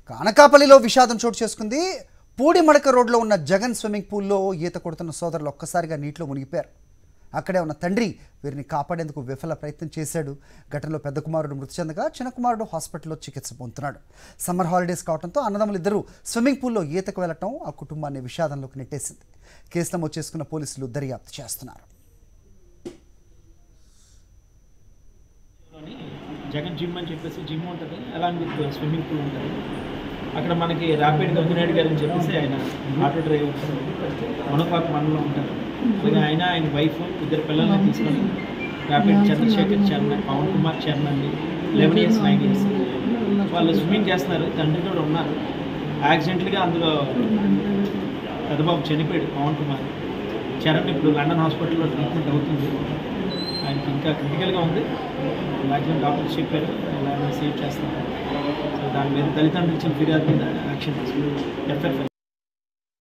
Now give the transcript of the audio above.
అనకాపల్లిలో విషాదం చోటు చేసుకుంది పూడిమడక రోడ్లో ఉన్న జగన్ స్విమ్మింగ్ పూల్లో ఈత కొడుతున్న సోదరులు ఒక్కసారిగా నీటిలో మునిగిపోయారు అక్కడే ఉన్న తండ్రి వీరిని కాపాడేందుకు విఫల ప్రయత్నం చేశాడు ఘటనలో పెద్ద కుమారుడు మృతి చెందగా చిన్న కుమారుడు హాస్పిటల్లో చికిత్స పొందుతున్నాడు సమ్మర్ హాలిడేస్ కావడంతో అన్నదమ్ములు ఇద్దరు స్విమ్మింగ్ పూల్లో ఈతకు వెళ్లటం ఆ కుటుంబాన్ని విషాదంలోకి నెట్టేసింది కేసు నమోదు చేసుకున్న పోలీసులు దర్యాప్తు చేస్తున్నారు లోని జగన్ జిమ్ అని చెప్పేసి జిమ్ ఉంటుంది అలాంగ్ విత్ స్విమ్మింగ్ పూల్ ఉంటుంది అక్కడ మనకి ర్యాపిడ్ గంగునాయుడు గారు అని చెప్పేసి ఆయన ఆటో డ్రైవర్ మనపాక మండలం ఉంటారు అలాగే ఆయన ఆయన వైఫ్ ఇద్దరు పిల్లల్ని తీసుకొని ర్యాపిడ్ చంద్రశేఖర్ చరణ్ పవన్ కుమార్ చరణ్ అండి లెవెన్ ఇయర్స్ నైన్ ఇయర్స్ వాళ్ళు స్విమ్మింగ్ చేస్తున్నారు తండ్రి కూడా ఉన్నారు యాక్సిడెంట్గా అందులో పెద్దబాబు చనిపోయాడు పవన్ కుమార్ చరణ్ ఇప్పుడు లండన్ హాస్పిటల్లో ట్రీట్మెంట్ అవుతుంది ఆయనకి ఇంకా క్రిటికల్గా ఉంది మ్యాక్సిమం డాక్టర్స్ చెప్పారు ఇలా సేవ్ చేస్తున్నారు సో దాని మీద తల్లిదండ్రులు ఇచ్చిన ఫిర్యాదు మీద యాక్షన్ తీసుకుని ఎఫ్ఐఆర్